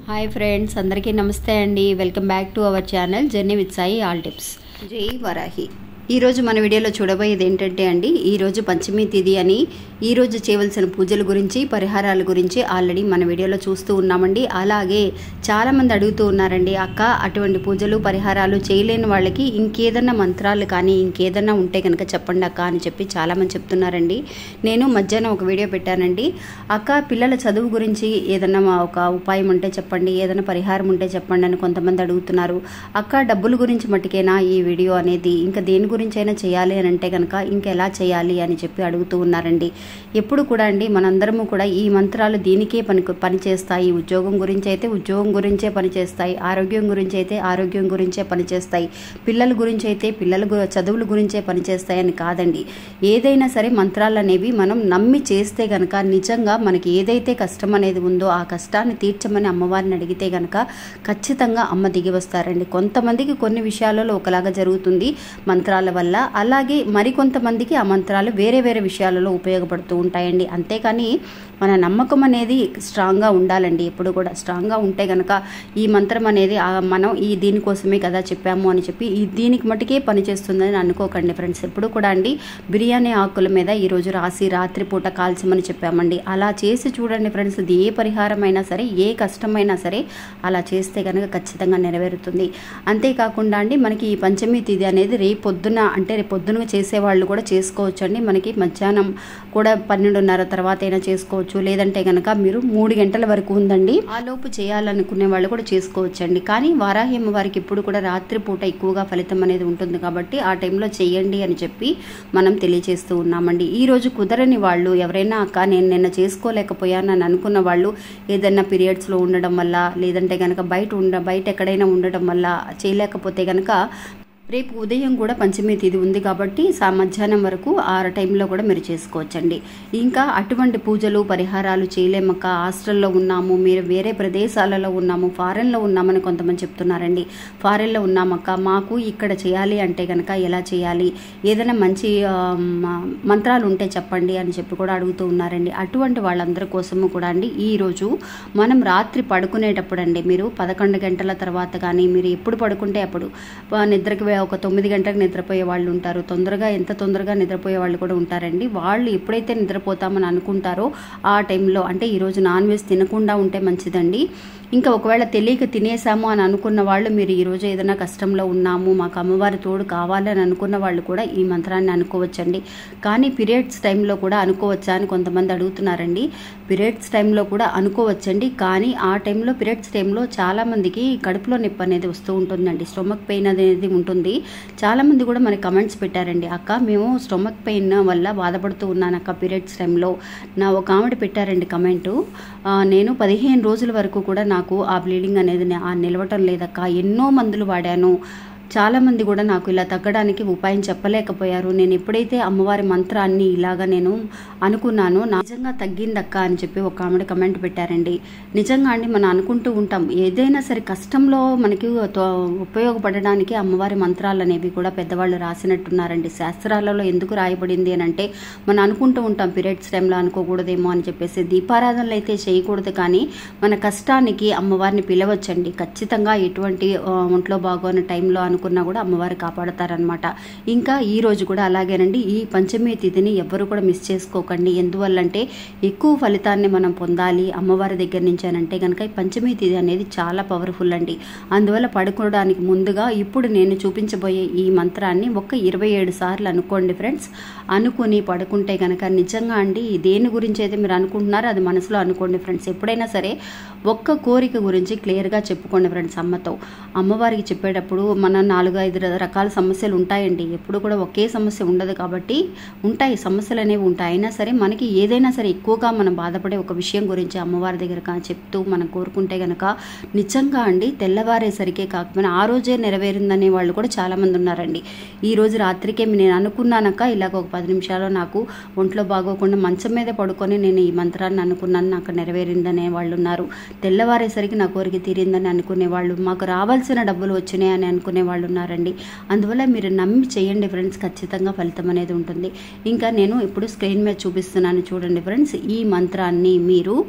hi friends అందరికీ నమస్తే అండి welcome back to our channel journey with Sai all tips జై వరాహి ఈరోజు మన వీడియోలో చూడబోయేది ఏంటంటే అండి ఈరోజు పంచమి తిథి అని ఈరోజు చేయవలసిన పూజల గురించి పరిహారాల గురించి ఆల్రెడీ మన వీడియోలో చూస్తూ ఉన్నామండి అలాగే చాలామంది అడుగుతూ ఉన్నారండి అక్క అటువంటి పూజలు పరిహారాలు చేయలేని వాళ్ళకి ఇంకేదన్నా మంత్రాలు కానీ ఇంకేదన్నా ఉంటే కనుక చెప్పండి అక్క అని చెప్పి చాలామంది చెప్తున్నారండి నేను మధ్యాహ్నం ఒక వీడియో పెట్టానండి అక్క పిల్లల చదువు గురించి ఏదన్నా మా ఒక ఉపాయం ఉంటే చెప్పండి ఏదైనా పరిహారం ఉంటే చెప్పండి అని కొంతమంది అడుగుతున్నారు అక్క డబ్బుల గురించి మట్టుకేనా ఈ వీడియో అనేది ఇంకా దేని గురించి అయినా చేయాలి అని అంటే కనుక ఇంకెలా చేయాలి అని చెప్పి అడుగుతూ ఉన్నారండి ఎప్పుడు కూడా అండి మనందరము కూడా ఈ మంత్రాలు దీనికే పని పనిచేస్తాయి ఉద్యోగం గురించి అయితే ఉద్యోగం గురించే పనిచేస్తాయి ఆరోగ్యం గురించి అయితే ఆరోగ్యం గురించే పనిచేస్తాయి పిల్లల గురించి అయితే పిల్లల గు- చదువుల గురించే పనిచేస్తాయని కాదండి ఏదైనా సరే మంత్రాలు అనేవి మనం నమ్మి చేస్తే గనక నిజంగా మనకి ఏదైతే కష్టం అనేది ఉందో ఆ కష్టాన్ని తీర్చమని అమ్మవారిని అడిగితే గనక ఖచ్చితంగా అమ్మ దిగి వస్తారండి కొంతమందికి కొన్ని విషయాలలో ఒకలాగా జరుగుతుంది మంత్రాల వల్ల అలాగే మరికొంతమందికి ఆ మంత్రాలు వేరే వేరే విషయాలలో ఉపయోగపడుతూ ఉంటాయండి అంతేకాని మన నమ్మకం అనేది స్ట్రాంగ్గా ఉండాలండి ఎప్పుడు కూడా స్ట్రాంగ్గా ఉంటే గనక ఈ మంత్రం అనేది ఆ మనం ఈ దీనికోసమే కదా చెప్పాము అని చెప్పి ఈ దీనికి మటుకే పనిచేస్తుందని అనుకోకండి ఫ్రెండ్స్ ఎప్పుడు కూడా అండి బిర్యానీ ఆకుల మీద ఈరోజు రాసి రాత్రిపూట కాల్చమని చెప్పామండి అలా చేసి చూడండి ఫ్రెండ్స్ ఇది ఏ పరిహారమైనా సరే ఏ కష్టమైనా సరే అలా చేస్తే కనుక ఖచ్చితంగా నెరవేరుతుంది అంతేకాకుండా అండి మనకి ఈ పంచమి తిథి అనేది రేపు పొద్దున అంటే రేపు పొద్దున చేసేవాళ్ళు కూడా చేసుకోవచ్చు అండి మనకి మధ్యాహ్నం కూడా పన్నెండున్నర తర్వాత అయినా చేసుకోవచ్చు లేదంటే కనుక మీరు మూడు గంటల వరకు ఉందండి ఆ లోపు చేయాలనుకునే వాళ్ళు కూడా చేసుకోవచ్చు అండి కానీ వారాహి వారికి ఎప్పుడు కూడా రాత్రి పూట ఎక్కువగా ఫలితం అనేది ఉంటుంది కాబట్టి ఆ టైంలో చేయండి అని చెప్పి మనం తెలియజేస్తూ ఉన్నామండి ఈ రోజు కుదరని వాళ్ళు ఎవరైనా అక్క నేను నిన్న చేసుకోలేకపోయాను అని అనుకున్న వాళ్ళు ఏదైనా పీరియడ్స్లో ఉండడం వల్ల లేదంటే కనుక బయట ఉండ బయట ఎక్కడైనా ఉండడం వల్ల చేయలేకపోతే కనుక రేపు ఉదయం కూడా పంచమి తిథి ఉంది కాబట్టి సా మధ్యాహ్నం వరకు ఆ టైంలో కూడా మీరు చేసుకోవచ్చండి ఇంకా అటువంటి పూజలు పరిహారాలు చేయలేమక్క హాస్టల్లో ఉన్నాము మీరు వేరే ప్రదేశాలలో ఉన్నాము ఫారెన్లో ఉన్నామని కొంతమంది చెప్తున్నారండి ఫారెన్లో ఉన్నామక్క మాకు ఇక్కడ చేయాలి అంటే కనుక ఎలా చేయాలి ఏదైనా మంచి ఆ, మ- మంత్రాలు ఉంటే చెప్పండి అని చెప్పి కూడా అడుగుతూ ఉన్నారండి అటువంటి వాళ్ళందరి కోసము కూడా అండి ఈరోజు మనం రాత్రి పడుకునేటప్పుడు అండి మీరు పదకొండు గంటల తర్వాత కానీ మీరు ఎప్పుడు పడుకుంటే అప్పుడు ఆ, నిద్రకి ఒక తొమ్మిది గంటలకు నిద్రపోయే వాళ్ళు ఉంటారు తొందరగా ఎంత తొందరగా నిద్రపోయే వాళ్ళు కూడా ఉంటారండి వాళ్ళు ఎప్పుడైతే నిద్రపోతామని అనుకుంటారో ఆ టైంలో అంటే ఈరోజు నాన్ వెజ్ తినకుండా ఉంటే మంచిదండి ఇంకా ఒకవేళ తెలియక తినేసాము అని అనుకున్న వాళ్ళు మీరు ఈరోజు ఏదైనా కష్టంలో ఉన్నాము మాకు అమ్మవారి తోడు కావాలి అని అనుకున్న వాళ్ళు కూడా ఈ మంత్రాన్ని అనుకోవచ్చండి కానీ పీరియడ్స్ టైంలో కూడా అనుకోవచ్చా అని కొంతమంది అడుగుతున్నారండి పీరియడ్స్ టైంలో కూడా అనుకోవచ్చండి కానీ ఆ టైంలో పీరియడ్స్ టైంలో చాలామందికి కడుపులో నొప్పి అనేది వస్తూ ఉంటుందండి స్టొమక్ పెయిన్ అనేది ఉంటుంది చాలామంది కూడా మనకి కమెంట్స్ పెట్టారండి అక్క మేము స్టొమక్ పెయిన్ వల్ల బాధపడుతూ ఉన్నాను అక్క పీరియడ్స్ టైంలో నా ఒక ఆవిడ పెట్టారండి కమెంటు ఆ, నేను పదిహేను రోజుల వరకు కూడా నాకు ఆ బ్లీడింగ్ అనేది ని- ఆ నిలవటం లేదక్క ఎన్నో మందులు వాడాను చాలామంది కూడా నాకు ఇలా తగ్గడానికి ఉపాయం చెప్పలేకపోయారు నేను ఎప్పుడైతే అమ్మవారి మంత్రాన్ని ఇలాగా నేను అనుకున్నానో నా నిజంగా తగ్గిందక్క అని చెప్పి ఒక ఆవిడ కమెంట్ పెట్టారండి నిజంగా అండి మనం అనుకుంటూ ఉంటాం ఏదైనా సరే కష్టంలో మనకి తో- ఉపయోగపడడానికి అమ్మవారి మంత్రాలు అనేవి కూడా పెద్దవాళ్ళు రాసినట్టున్నారండి శాస్త్రాలలో ఎందుకు రాయబడింది అని అంటే మనం అనుకుంటూ ఉంటాం పీరియడ్స్ టైంలో అనుకోకూడదేమో అని చెప్పేసి దీపారాధనలు అయితే చేయకూడదు కానీ మన కష్టానికి అమ్మవారిని పిలవచ్చండి ఖచ్చితంగా ఎటువంటి ఆ, ఒంట్లో బాగోని టైంలో అనుకున్నా కూడా అమ్మవారు కాపాడతారనమాట ఇంకా ఈ రోజు కూడా అలాగేనండి ఈ పంచమి తిథిని ఎవ్వరు కూడా మిస్ చేసుకోకండి ఎందువల్లంటే ఎక్కువ ఫలితాన్ని మనం పొందాలి అమ్మవారి దగ్గర నుంచి అని అంటే కనుక ఈ పంచమి తిథి అనేది చాలా పవర్ఫుల్ అండి అందువల్ల పడుకోవడానికి ముందుగా ఇప్పుడు నేను చూపించబోయే ఈ మంత్రాన్ని ఒక ఇరవై ఏడు సార్లు అనుకోండి ఫ్రెండ్స్ అనుకుని పడుకుంటే కనుక నిజంగా అండి దేని గురించి అయితే మీరు అనుకుంటున్నారో అది మనసులో అనుకోండి ఫ్రెండ్స్ ఎప్పుడైనా సరే ఒక్క కోరిక గురించి క్లియర్గా చెప్పుకోండి ఫ్రెండ్స్ అమ్మతో అమ్మవారికి చెప్పేటప్పుడు మన నాలుగు ఐదు రకాల సమస్యలు ఉంటాయండి ఎప్పుడు కూడా ఒకే సమస్య ఉండదు కాబట్టి ఉంటాయి సమస్యలు అనేవి ఉంటాయి అయినా సరే మనకి ఏదైనా సరే ఎక్కువగా మనం బాధపడే ఒక విషయం గురించి అమ్మవారి దగ్గర కా- చెప్తూ మనం కోరుకుంటే గనక నిజంగా అండి తెల్లవారేసరికే కాకపోయినా ఆ రోజే నెరవేరిందనే వాళ్ళు కూడా చాలామంది ఉన్నారండి ఈ రోజు రాత్రికే నేను అనుకున్నానక్క ఇలాగ ఒక పది నిమిషాలు నాకు ఒంట్లో బాగోకుండా మంచం మీద పడుకొని నేను ఈ మంత్రాన్ని అనుకున్నాను నాకు నెరవేరిందనే వాళ్ళు ఉన్నారు తెల్లవారేసరికి నా కోరిక తీరిందని అనుకునే వాళ్ళు మాకు రావాల్సిన డబ్బులు వచ్చినాయి అని అనుకునే వాళ్ళు ఉన్నారండి అందువల్ల మీరు నమ్మి చేయండి ఫ్రెండ్స్ ఖచ్చితంగా ఫలితం అనేది ఉంటుంది ఇంకా నేను ఇప్పుడు స్క్రీన్ మీద చూపిస్తున్నాను చూడండి ఫ్రెండ్స్ ఈ మంత్రాన్ని మీరు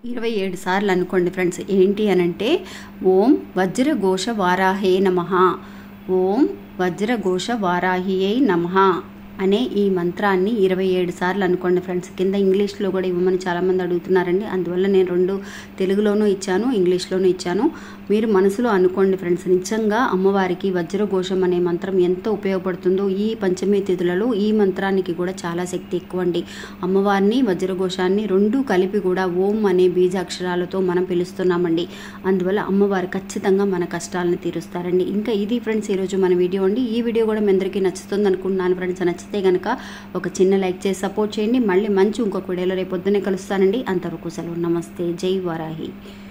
ఇరవై ఏడు సార్లు అనుకోండి ఫ్రెండ్స్ ఏంటి అనంటే ఓం వజ్రఘోష వారాహే నమ ఓం వజ్రఘోష వారాహియే నమ అనే ఈ మంత్రాన్ని ఇరవై ఏడు సార్లు అనుకోండి ఫ్రెండ్స్ కింద ఇంగ్లీష్లో కూడా ఇవ్వమని చాలామంది అడుగుతున్నారండి అందువల్ల నేను రెండు తెలుగులోనూ ఇచ్చాను ఇంగ్లీష్లోనూ ఇచ్చాను మీరు మనసులో అనుకోండి ఫ్రెండ్స్ నిజంగా అమ్మవారికి వజ్రఘోషం అనే మంత్రం ఎంత ఉపయోగపడుతుందో ఈ పంచమి తిథులలో ఈ మంత్రానికి కూడా చాలా శక్తి ఎక్కువ అండి అమ్మవారిని వజ్రఘోషాన్ని రెండు కలిపి కూడా ఓం అనే బీజాక్షరాలతో మనం పిలుస్తున్నామండి అందువల్ల అమ్మవారు ఖచ్చితంగా మన కష్టాలను తీరుస్తారండి ఇంకా ఇది ఫ్రెండ్స్ ఈరోజు మన వీడియో అండి ఈ వీడియో కూడా మీ అందరికీ నచ్చుతుంది అనుకుంటున్నాను ఫ్రెండ్స్ నచ్చితే కనుక ఒక చిన్న లైక్ చేసి సపోర్ట్ చేయండి మళ్ళీ మంచి ఇంకొక వీడియోలో రేపు పొద్దున్నే కలుస్తానండి అంతవరకు సెలవు నమస్తే జై వారాహి